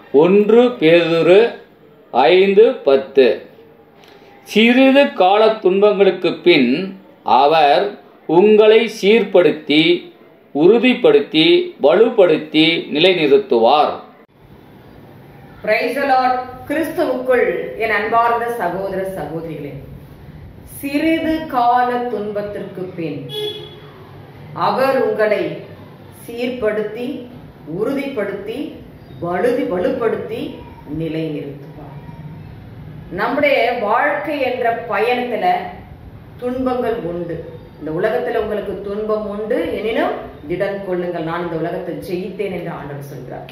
ஒன்று பேதுரு ஐந்து பத்து சிறிது கால துன்பங்களுக்கு பின் அவர் உங்களை சீர்படுத்தி உறுதிப்படுத்தி வலுப்படுத்தி நிலைநிறுத்துவார் பிரைஸ் லார்ட் கிறிஸ்துவுக்குள் என் அன்பார்ந்த சகோதர சகோதரிகளே சிறிது கால துன்பத்திற்கு பின் அவர் உங்களை சீர்படுத்தி உறுதிப்படுத்தி வலுதி வலுப்படுத்தி நிலைநிறுத்துவார் நம்முடைய வாழ்க்கை என்ற பயணத்துல துன்பங்கள் உண்டு இந்த உலகத்துல உங்களுக்கு துன்பம் உண்டு எனினும் திடன் கொள்ளுங்கள் நான் இந்த உலகத்தை ஜெயித்தேன் என்று ஆண்டவர் சொல்கிறார்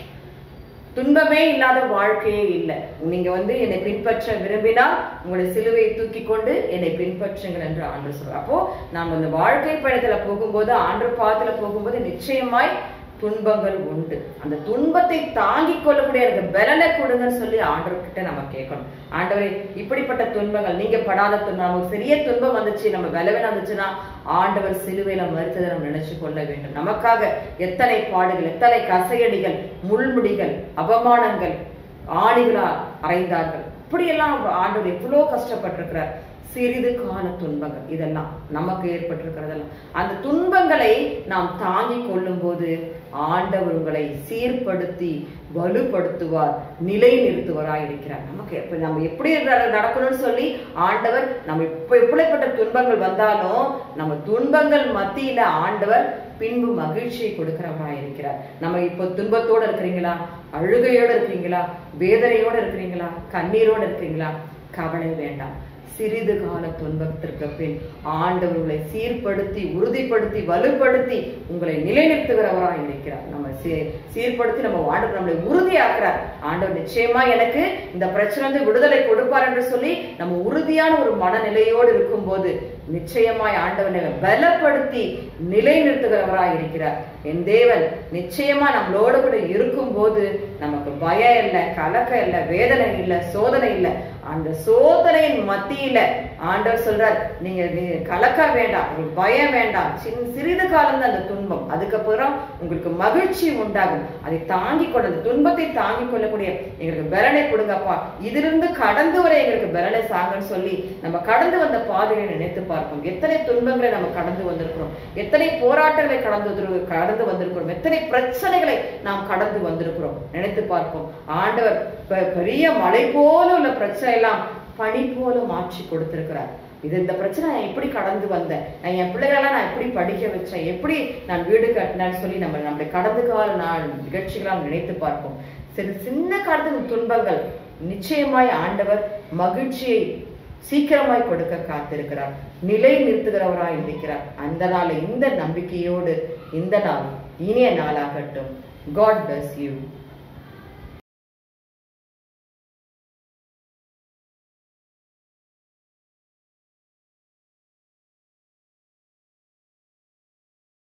துன்பமே இல்லாத வாழ்க்கையே இல்லை நீங்க வந்து என்னை பின்பற்ற விரும்பினால் உங்களுடைய சிலுவையை தூக்கி கொண்டு என்னை பின்பற்றுங்கள் என்று ஆண்டு சொல்றார் அப்போ நாம் அந்த வாழ்க்கை பயணத்துல போகும்போது ஆண்டு பாதத்துல போகும்போது நிச்சயமாய் துன்பங்கள் உண்டு அந்த துன்பத்தை தாங்கிக் கொள்ளக்கூடிய எனக்கு பலனை கொடுங்கன்னு சொல்லி ஆண்டவர்கிட்ட நம்ம கேட்கணும் ஆண்டவரே இப்படிப்பட்ட துன்பங்கள் நீங்க படாத துன்பம் நமக்கு பெரிய துன்பம் வந்துச்சு நம்ம பலவீனம் வந்துச்சுன்னா ஆண்டவர் சிலுவையில மறுத்ததை நம்ம நினைச்சு கொள்ள வேண்டும் நமக்காக எத்தனை பாடுகள் எத்தனை கசையடிகள் முள்முடிகள் அவமானங்கள் ஆணிகளால் அறைந்தார்கள் இப்படியெல்லாம் ஆண்டவர் எவ்வளோ கஷ்டப்பட்டிருக்கிறார் சிறிது கால துன்பங்கள் இதெல்லாம் நமக்கு ஏற்பட்டிருக்கிறதெல்லாம் அந்த துன்பங்களை நாம் தாங்கிக் கொள்ளும் போது ஆண்டவர் உங்களை சீர்படுத்தி வலுப்படுத்துவார் நிலை நிறுத்துவராய் இருக்கிறார் நமக்கு எப்ப நம்ம எப்படி நட- நடக்கணும்னு சொல்லி ஆண்டவர் நம்ம இப்ப எப்படிப்பட்ட துன்பங்கள் வந்தாலும் நம்ம துன்பங்கள் மத்தியில ஆண்டவர் பின்பு மகிழ்ச்சியை கொடுக்கிறவராய் இருக்கிறார் நம்ம இப்போ துன்பத்தோட இருக்கிறீங்களா அழுகையோட இருக்கிறீங்களா வேதனையோட இருக்கிறீங்களா கண்ணீரோட இருக்கிறீங்களா கவலை வேண்டாம் சிறிது கால துன்பத்திற்கு பின் ஆண்டவர் உங்களை சீர்படுத்தி உறுதிப்படுத்தி வலுப்படுத்தி உங்களை நிலைநிறுத்துகிறவராக இருக்கிறார் நம்ம சீ- சீர்படுத்தி நம்ம ஆண்டவர் நம்மளை உறுதியாக்குறார் ஆண்டவர் நிச்சயமா எனக்கு இந்த பிரச்சனை வந்து விடுதலை கொடுப்பார் என்று சொல்லி நம்ம உறுதியான ஒரு மனநிலையோடு இருக்கும்போது நிச்சயமாய் ஆண்டவனை பலப்படுத்தி நிலைநிறுத்துகிறவராய் இருக்கிறார் என் தேவன் நிச்சயமா நம்மளோட கூட இருக்கும்போது நமக்கு பயம் இல்லை கலக்கம் இல்லை வேதனை இல்லை சோதனை இல்லை அந்த சோதனையின் மத்தியில ஆண்டவர் சொல்றார் நீங்க நீங்க கலக்க வேண்டாம் உங்களுக்கு பயம் வேண்டாம் சின் சிறிது காலம் அந்த துன்பம் அதுக்கப்புறம் உங்களுக்கு மகிழ்ச்சி உண்டாகும் அதை தாங்கிக் கொள்ள அந்த துன்பத்தை தாங்கிக் கொள்ளக்கூடிய எங்களுக்கு பலனை கொடுங்கப்பா இதிலிருந்து கடந்து வர எங்களுக்கு பலனை சாங்கன்னு சொல்லி நம்ம கடந்து வந்த பாதையை நினைத்து பார்ப்போம் எத்தனை துன்பங்களை நம்ம கடந்து வந்திருக்கிறோம் எத்தனை போராட்டங்களை கடந்து வந்திரு- கடந்து வந்திருக்கிறோம் எத்தனை பிரச்சனைகளை நாம் கடந்து வந்திருக்கிறோம் நினைத்து பார்ப்போம் ஆண்டவர் பெ- பெரிய மலை போல உள்ள பிரச்சனை எல்லாம் பனி போல மாற்றி கொடுத்திருக்கிறார் இது இந்த பிரச்சனை நான் எப்படி கடந்து வந்தேன் நான் என் பிள்ளைகளெல்லாம் நான் எப்படி படிக்க வச்சேன் எப்படி நான் வீடு கட்டினேன்னு சொல்லி நம்ம நம்முடைய கடந்த கால நாள் நிகழ்ச்சிகளால் நினைத்து பார்ப்போம் சரி சின்ன காலத்து துன்பங்கள் நிச்சயமாய் ஆண்டவர் மகிழ்ச்சியை சீக்கிரமாய் கொடுக்க காத்திருக்கிறார் நிலை நிறுத்துகிறவராய் இருக்கிறார் அந்த நாள் இந்த நம்பிக்கையோடு இந்த நாள் இனிய நாளாகட்டும் காட் bless you